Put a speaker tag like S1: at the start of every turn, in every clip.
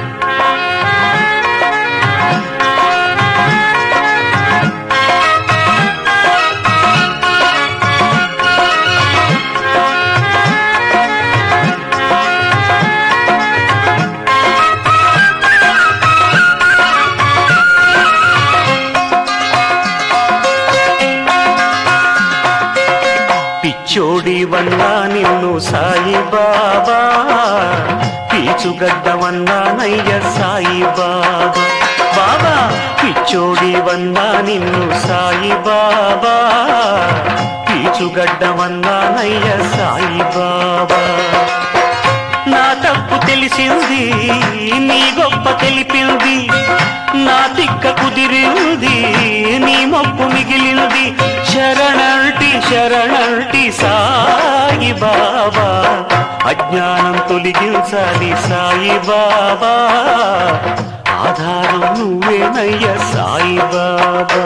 S1: పిచ్చోడివన్నా నిన్ను సాయి బాబా పీచుగడ్డవన్నానయ్య సాయి బాబా బాబా పిచ్చోడివన్నా నిన్ను సాయి బాబా పీచుగడ్డవన్నానయ్య సాయి బాబా నా తప్పు తెలిసింది నీ గొప్ప తెలిపింది నా తిక్క కుదిరింది నీ మొప్పు మిగిలింది శరణంటి శరణంటి సాయి బాబా అజ్ఞానం తొలగించాలి సాయి బాబా ఆధారం నువ్వేనయ్య సాయి బాబా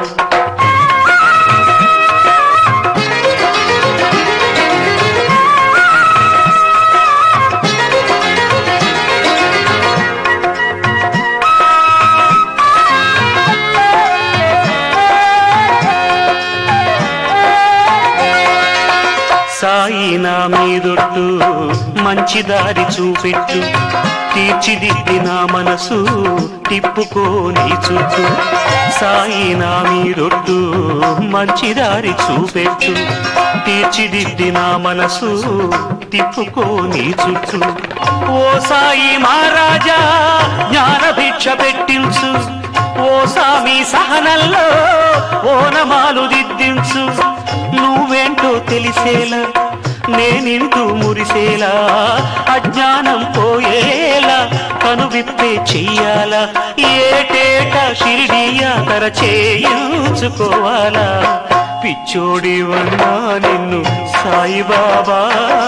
S1: సాయి నా మీదొట్టు మంచి దారి చూపెట్టు తీర్చిదిద్ది నా మనసు తిప్పుకోని చుట్టూ సాయి నా మీదొట్టు మంచి దారి చూపెట్టు తీర్చిదిద్ది నా మనసు తిప్పుకోని చుట్టూ ఓ సాయి మహారాజా జ్ఞాన భిక్ష పెట్టించు ఓ సామి సహనంలో ఓనమాలు దిద్దించు నువ్వేంటో తెలిసేలా నేనింటూ మురిసేలా అజ్ఞానం పోయేలా కనువిప్పే చెయ్యాలా ఏటేటా షిరిడియాకర చేయించుకోవాలా పిచ్చోడివన్నా నిన్ను సాయిబాబా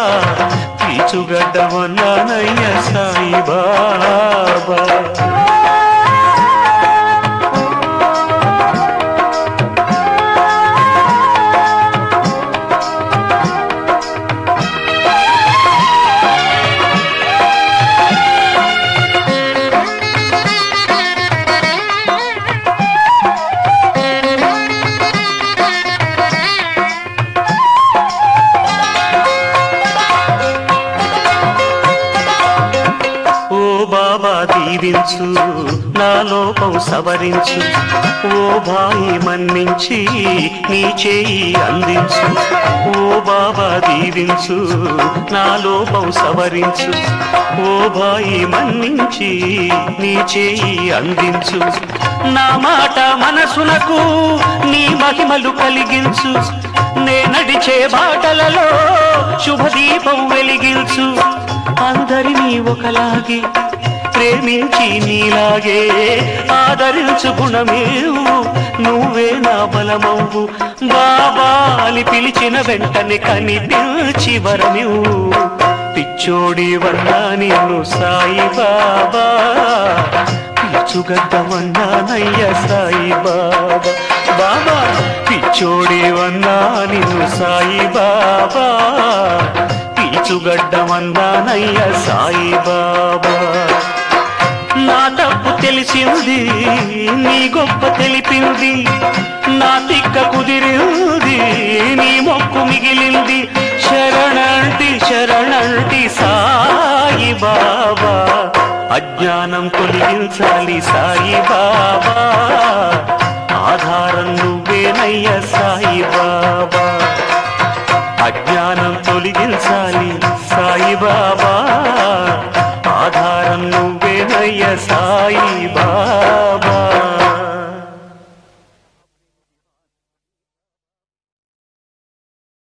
S1: పీచుగడ్డవన్నానయ్య సాయిబాబా ఓ బాబా దీవించు నా లోపం సవరించు ఓ భాయి మన్నించి నీ చేయి అందించు ఓ బాబా దీవించు నా లోపం సవరించు ఓ భాయి మన్నించి నీ చేయి అందించు నా మాట మనసునకు నీ మహిమలు కలిగించు నే నడిచే బాటలలో శుభదీపం వెలిగించు అందరినీ ఒకలాగే ప్రేమించి నీలాగే ఆదరించు గుణమేవు నువ్వే నా బలమవు బాబాలి పిలిచిన వెంటనే కనిపించి వరమివు పిచ్చోడి వన్నా నిన్ను సాయి బాబా పిచ్చుగడ్డవన్నానయ్య సాయి బాబా బాబా పిచ్చోడి వన్నా నిన్ను సాయి బాబా పీచుగడ్డమన్నానయ్య సాయి బాబా నా తప్పు తెలిసింది నీ గొప్ప తెలిపింది నా తిక్క కుదిరింది నీ మొక్కు మిగిలింది శరణంటి శరణంటి సాయి బాబా అజ్ఞానం తొలగించాలి సాయి బాబా ఆధారం నువ్వేనయ్య సాయి బాబా అజ్ఞానం తొలగించాలి సాయి బాబా